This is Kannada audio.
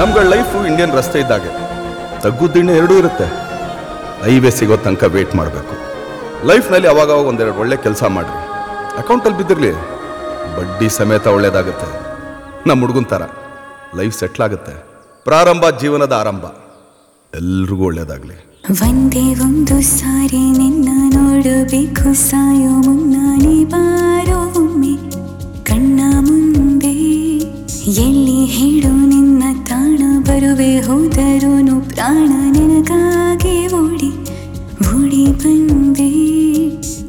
ನಮ್ಗಳ ಲೈಫು ಇಂಡಿಯನ್ ರಸ್ತೆ ಇದ್ದಾಗೆ ತಗ್ಗು ದಿಣ್ಣೆ ಎರಡೂ ಇರುತ್ತೆ ಹೈವೇ ಸಿಗೋ ತನಕ ವೇಟ್ ಮಾಡಬೇಕು ಲೈಫ್ನಲ್ಲಿ ಅವಾಗ ಅವಾಗ ಒಂದೆರಡು ಒಳ್ಳೆ ಕೆಲಸ ಮಾಡ್ರಿ ಅಕೌಂಟಲ್ಲಿ ಬಿದ್ದಿರಲಿ ಬಡ್ಡಿ ಸಮೇತ ಒಳ್ಳೇದಾಗುತ್ತೆ ನಮ್ಮ ಹುಡುಗನ ಥರ ಲೈಫ್ ಸೆಟ್ಲ್ ಆಗುತ್ತೆ ಪ್ರಾರಂಭ ಜೀವನದ ಆರಂಭ ಎಲ್ರಿಗೂ ಒಳ್ಳೇದಾಗಲಿ ಒಂದೇ ಒಂದು ಸಾರಿ ನಿನ್ನ ನೋಡಬೇಕು ಸಾಯೋ ಮುನ್ನಾನೆ ಬಾರೋ ಒಮ್ಮೆ ಕಣ್ಣ ಮುಂದೆ ಎಲ್ಲಿ ಹೇಳು ನಿನ್ನ ತಾಣ ಬರುವೆ ಹೋದರೂನು ಪ್ರಾಣ